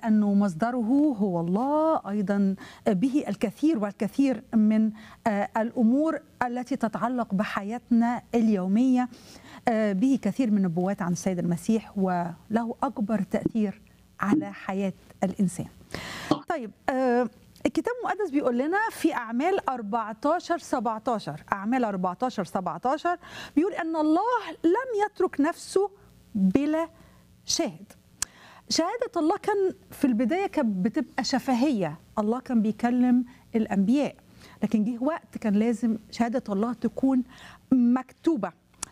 لأنه مصدره هو الله أيضا به الكثير والكثير من الأمور التي تتعلق بحياتنا اليومية به كثير من النبوات عن السيد المسيح وله أكبر تأثير على حياة الإنسان طيب الكتاب المقدس بيقول لنا في أعمال 14 17 أعمال 14 17 بيقول أن الله لم يترك نفسه بلا شاهد شهادة الله كان في البداية كانت بتبقى شفهية الله كان بيكلم الأنبياء لكن جه وقت كان لازم شهادة الله تكون مكتوبة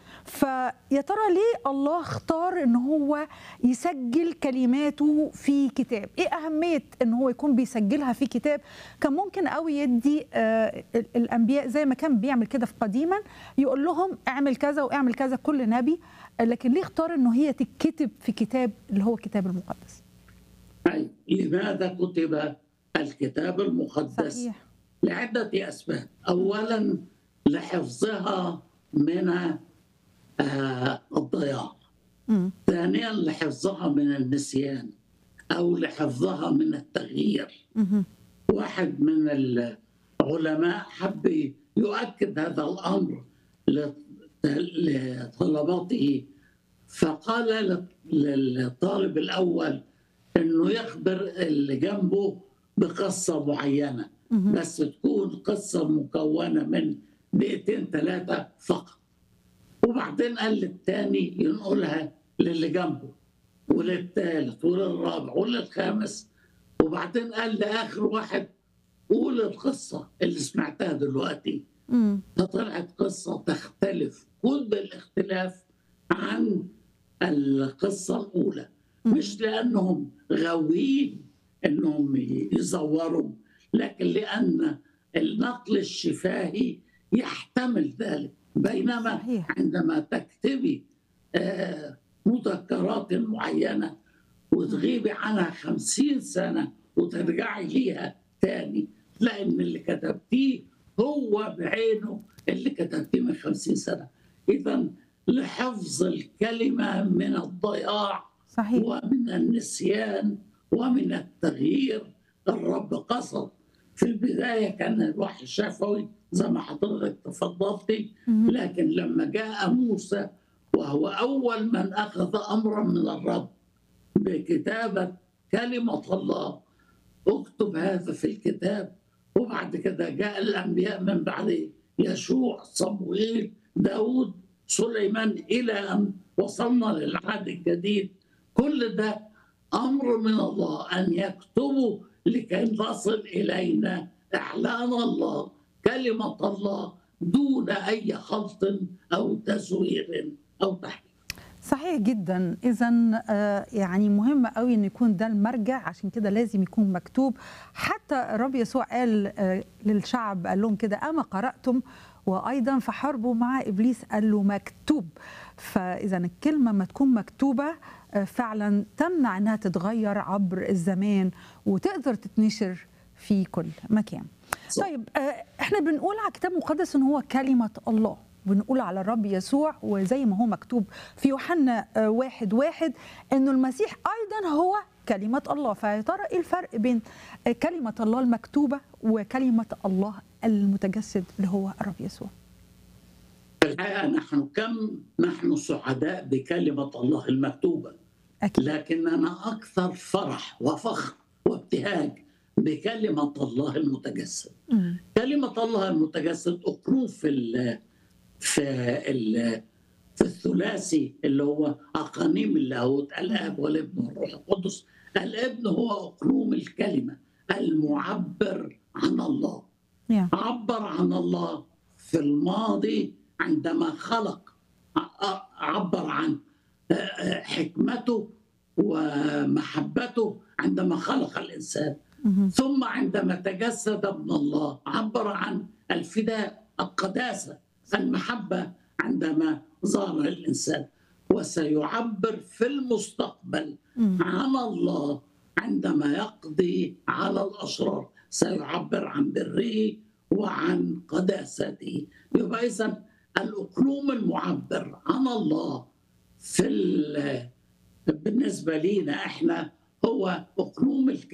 فيا ترى ليه الله اختار ان هو يسجل كلماته في كتاب ايه اهميه ان هو يكون بيسجلها في كتاب كان ممكن قوي يدي آه الانبياء زي ما كان بيعمل كده في قديما يقول لهم اعمل كذا واعمل كذا كل نبي لكن ليه اختار انه هي تتكتب في كتاب اللي هو الكتاب المقدس أي لماذا كتب الكتاب المقدس صحيح لعدة أسباب أولا لحفظها من آه الضياع مم. ثانيا لحفظها من النسيان أو لحفظها من التغيير مهم. واحد من العلماء حب يؤكد هذا الأمر لط- لطلباته فقال لل- للطالب الأول أنه يخبر اللي جنبه بقصة معينة مهم. بس تكون قصة مكونة من دقيقتين ثلاثة فقط وبعدين قال للتاني ينقلها للي جنبه وللثالث وللرابع وللخامس وبعدين قال لآخر واحد قول القصة اللي سمعتها دلوقتي مم. فطلعت قصة تختلف كل الاختلاف عن القصة الأولى مش لأنهم غاويين أنهم يزوروا لكن لأن النقل الشفاهي يحتمل ذلك بينما صحيح. عندما تكتبي آه، مذكرات معينة وتغيبي عنها خمسين سنة وترجعي ليها تاني تلاقي إن اللي كتبتيه هو بعينه اللي كتبتيه من خمسين سنة إذا لحفظ الكلمة من الضياع صحيح ومن النسيان ومن التغيير الرب قصد في البداية كان الوحي شفوي زي ما حضرتك تفضلتي مهم. لكن لما جاء موسى وهو أول من أخذ أمرا من الرب بكتابة كلمة الله اكتب هذا في الكتاب وبعد كده جاء الأنبياء من بعد يشوع صموئيل داود سليمان إلى أن وصلنا للعهد الجديد كل ده أمر من الله أن يكتبوا لكي تصل إلينا إعلان الله كلمة الله دون أي خلط أو تزوير أو تحريف صحيح جدا اذا يعني مهم قوي ان يكون ده المرجع عشان كده لازم يكون مكتوب حتى الرب يسوع قال آه، للشعب قال لهم كده اما قراتم وايضا في حربه مع ابليس قال له مكتوب فاذا الكلمه ما تكون مكتوبه آه، فعلا تمنع انها تتغير عبر الزمان وتقدر تتنشر في كل مكان صح. طيب آه، احنا بنقول على الكتاب المقدس ان هو كلمه الله بنقول على الرب يسوع وزي ما هو مكتوب في يوحنا آه، واحد واحد انه المسيح ايضا هو كلمه الله فيا ترى ايه الفرق بين آه، كلمه الله المكتوبه وكلمه الله المتجسد اللي هو الرب يسوع في الحقيقة نحن كم نحن سعداء بكلمة الله المكتوبة اكيد لكننا أكثر فرح وفخر وابتهاج بكلمة الله المتجسد مم. كلمة الله المتجسد أقروب في ال في ال في الثلاثي اللي هو أقانيم اللاهوت الآب والابن والروح القدس الابن هو أقلوم الكلمة المعبر عن الله يا. عبر عن الله في الماضي عندما خلق ع- عبر عن حكمته ومحبته عندما خلق الإنسان مهم. ثم عندما تجسد ابن الله عبر عن الفداء القداسة المحبة عندما ظهر الإنسان وسيعبر في المستقبل مم. عن الله عندما يقضي على الأشرار سيعبر عن بره وعن قداسته يبقى إذا الأقلوم المعبر عن الله في ال- بالنسبة لينا إحنا هو أقنوم